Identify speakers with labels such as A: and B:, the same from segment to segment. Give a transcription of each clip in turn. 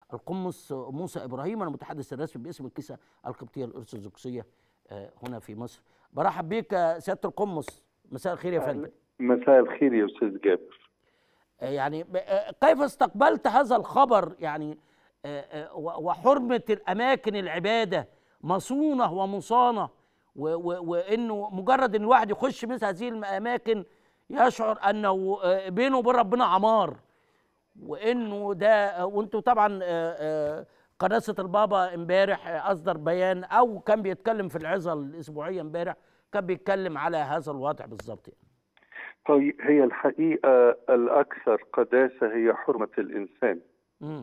A: القمص موسى ابراهيم المتحدث الرسمي باسم الكنيسه القبطيه الارثوذكسيه آه، هنا في مصر برحب بيك يا سياده القمص مساء الخير يا فندم
B: مساء الخير يا استاذ جابر
A: آه، يعني ب- آه، كيف استقبلت هذا الخبر يعني آه، آه، و- وحرمه الاماكن العباده مصونه ومصانه و- و- وانه مجرد ان الواحد يخش مثل هذه الاماكن يشعر انه آه، بينه وبين ربنا عمار وانه ده وانتوا طبعا آه، آه، قداسه البابا امبارح آه، اصدر بيان او كان بيتكلم في العظه الاسبوعيه امبارح كان بيتكلم على هذا الوضع بالظبط يعني.
B: طيب هي الحقيقة الأكثر قداسة هي حرمة الإنسان
A: مم.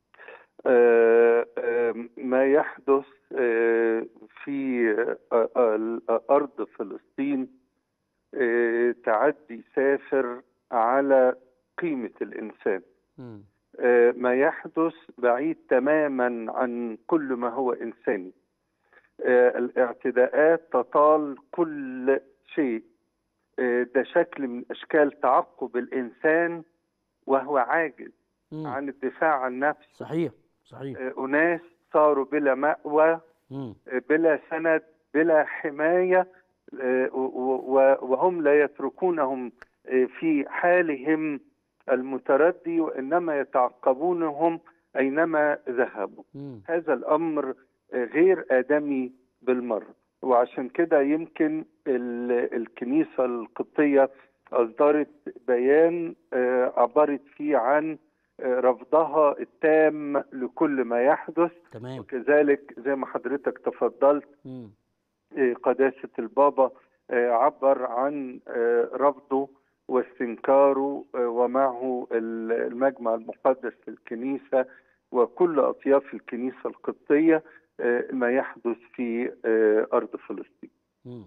B: آه، آه، ما يحدث آه، في آه، آه، أرض فلسطين آه، تعدي سافر على قيمة الإنسان
A: مم.
B: آه، ما يحدث بعيد تماما عن كل ما هو إنساني آه، الاعتداءات تطال كل شيء آه، ده شكل من أشكال تعقب الإنسان وهو عاجز
A: مم.
B: عن الدفاع عن نفسه
A: صحيح صحيح
B: آه، أناس صاروا بلا مأوى
A: مم.
B: آه، بلا سند بلا حماية آه، و- و- وهم لا يتركونهم آه، في حالهم المتردي وإنما يتعقبونهم أينما ذهبوا
A: مم.
B: هذا الأمر آه، غير آدمي بالمرة وعشان كده يمكن ال- الكنيسة القبطية أصدرت بيان آه، عبرت فيه عن آه، رفضها التام لكل ما يحدث
A: تمام
B: وكذلك زي ما حضرتك تفضلت
A: مم.
B: آه، قداسة البابا آه، عبر عن آه، رفضه واستنكاره آه، ومعه ال- المجمع المقدس للكنيسة وكل أطياف الكنيسة القبطية آه، ما يحدث في آه، أرض فلسطين
A: مم.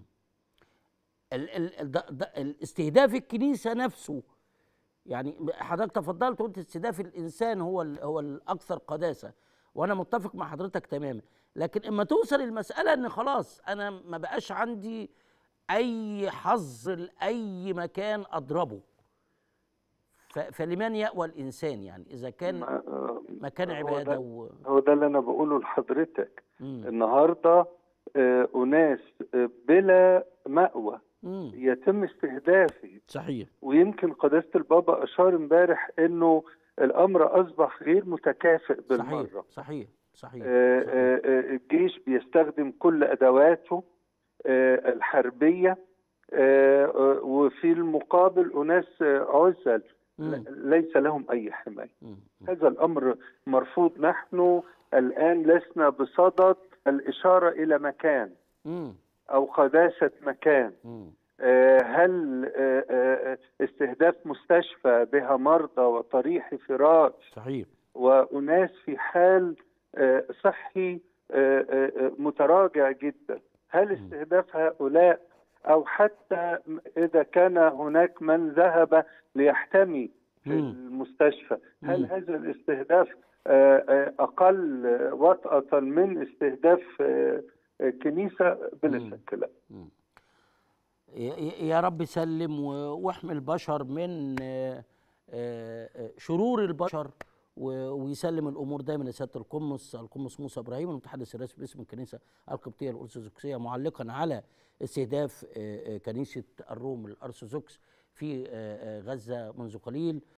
A: ال ال ال ده ده الاستهداف الكنيسه نفسه يعني حضرتك تفضلت وقلت استهداف الانسان هو ال هو الاكثر قداسه وانا متفق مع حضرتك تماما لكن اما توصل المساله ان خلاص انا ما بقاش عندي اي حظ لاي مكان اضربه ف- فلمن يأوى الانسان يعني اذا كان
B: ما- آه،
A: مكان
B: هو
A: عباده
B: ده-
A: و...
B: هو ده اللي أنا بقوله لحضرتك
A: مم.
B: النهاردة آه، أناس آه، بلا مأوى
A: مم.
B: يتم استهدافه
A: صحيح
B: ويمكن قداسة البابا أشار امبارح إنه الأمر أصبح غير متكافئ
A: صحيح
B: بالمرة
A: صحيح صحيح,
B: آه،
A: صحيح.
B: آه، آه، الجيش بيستخدم كل أدواته آه، الحربية آه، آه، وفي المقابل أناس آه، عزل
A: مم.
B: ليس لهم أي حماية
A: مم. مم.
B: هذا الأمر مرفوض نحن الآن لسنا بصدد الإشارة إلى مكان
A: مم.
B: أو قداسة مكان
A: مم.
B: آه، هل آه، آه، استهداف مستشفى بها مرضى وطريح فراش
A: صحيح
B: وأناس في حال آه، صحي آه، آه، آه، متراجع جدا هل استهداف هؤلاء أو حتى إذا كان هناك من ذهب ليحتمي في
A: مم.
B: المستشفى هل
A: مم.
B: هذا الاستهداف آه، آه، أقل وطأة من استهداف آه، آه، كنيسة بلا
A: مم.
B: شك لا
A: يا- يا رب سلم و- واحمي البشر من آه، آه، آه، شرور البشر و- ويسلم الامور دايما لسياده القمص القمص موسى ابراهيم المتحدث الرسمي باسم الكنيسه القبطيه الارثوذكسيه معلقا على استهداف آه، آه، كنيسه الروم الارثوذكس في آه، آه، غزه منذ قليل